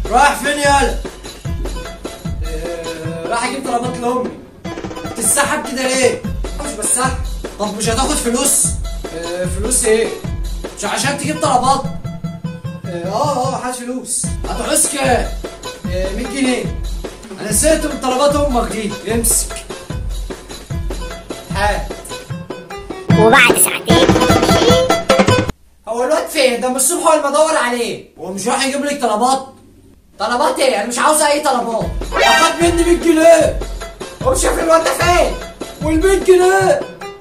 رايح فين يالا آه، راح اجيب طلبات لامي بتتسحب كده ليه مش بسحب طب مش هتاخد فلوس آه، فلوس ايه مش عشان تجيب طلبات اه اه هات فلوس هتعوز كام آه، 100 جنيه انا نسيت من طلبات امك دي امسك هات وبعد ساعتين هو الواد فين ده من الصبح وانا بدور عليه هو مش راح يجيب لك طلبات طلبات ايه انا مش عاوز اي طلبات اخد مني 100 جنيه هو مش شايف الواد ده فين وال 100 جنيه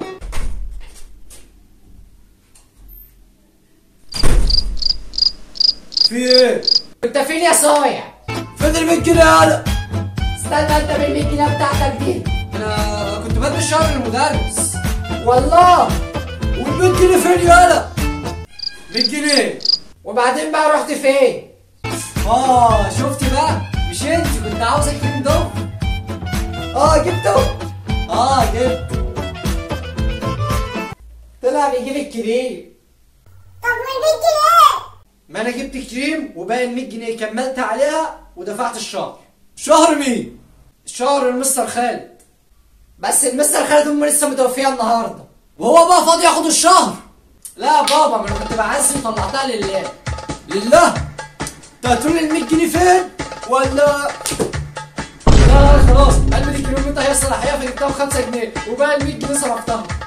في ايه انت فين يا صايع فين ال 100 جنيه يالا استنى انت بال 100 جنيه بتاعتك دي انا كنت بدي الشهر للمدرس والله وال 100 جنيه فين يالا 100 جنيه وبعدين بقى رحت فين؟ اه شفت بقى مش انت كنت عاوز الكريم ده؟ اه جبته؟ اه جبته طلع بيجيب الكريم طب وال 100 جنيه ما انا جبت كريم وباقي ال 100 جنيه كملت عليها ودفعت الشهر شهر مين؟ شهر المستر خالد بس المستر خالد هم لسه متوفيه النهارده وهو بقى فاضي ياخد الشهر لا يا بابا ما انا كنت بعزم طلعتها لله لله انت هتقول ال 100 جنيه فين ولا لا لا خلاص قلب الكيلو متر هي الصلاحيه فجبتها ب 5 جنيه وباقي ال 100 جنيه صرفتها